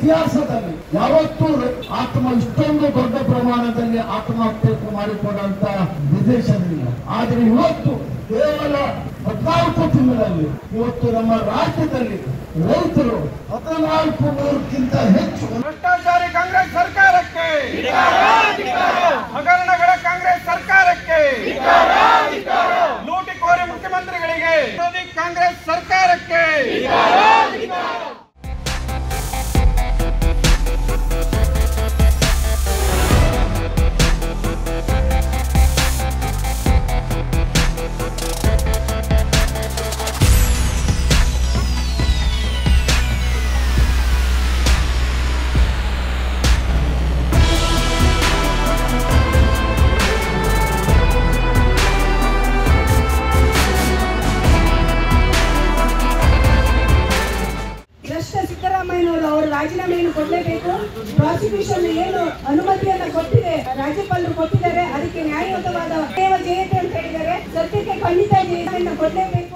ಇತಿಹಾಸದಲ್ಲಿ ಯಾವತ್ತೂ ಆತ್ಮ ಇಷ್ಟೊಂದು ದೊಡ್ಡ ಪ್ರಮಾಣದಲ್ಲಿ ಆತ್ಮಹತ್ಯೆ ಮಾಡಿಕೊಂಡಂತ ವಿದೇಶದಿಂದ ಆದ್ರೆ ಇವತ್ತು ಕೇವಲ ಹದಿನಾಲ್ಕು ತಿಂಗಳಲ್ಲಿ ಇವತ್ತು ನಮ್ಮ ರಾಜ್ಯದಲ್ಲಿ ರೈತರು ಹದಿನಾಲ್ಕು ನೂರಕ್ಕಿಂತ ಹೆಚ್ಚು ಭ್ರಷ್ಟಾಚಾರಿ ಕಾಂಗ್ರೆಸ್ ಸರ್ಕಾರಕ್ಕೆ ಹಗರಣಗಳ ಕಾಂಗ್ರೆಸ್ ಸರ್ಕಾರಕ್ಕೆ ಲೂಟಿಕೋರಿ ಮುಖ್ಯಮಂತ್ರಿಗಳಿಗೆ ವಿರೋಧಿ ಕಾಂಗ್ರೆಸ್ ಸರ್ಕಾರಕ್ಕೆ ಭ್ರಷ್ಟ ಸಿದ್ದರಾಮಯ್ಯನವರು ಅವರು ರಾಜೀನಾಮೆಯನ್ನು ಕೊಡಲೇಬೇಕು ಪ್ರಾಸಿಕ್ಯೂಷನ್ ಏನು ಅನುಮತಿಯನ್ನ ಕೊಟ್ಟಿದೆ ರಾಜ್ಯಪಾಲರು ಕೊಟ್ಟಿದ್ದಾರೆ ಅದಕ್ಕೆ ನ್ಯಾಯಯುತವಾದ ದೇವ ಜಯತೆ ಅಂತ ಹೇಳಿದ್ದಾರೆ ಸತ್ಯಕ್ಕೆ ಖಂಡಿತ ಜಯತೆಯನ್ನು ಕೊಡಲೇಬೇಕು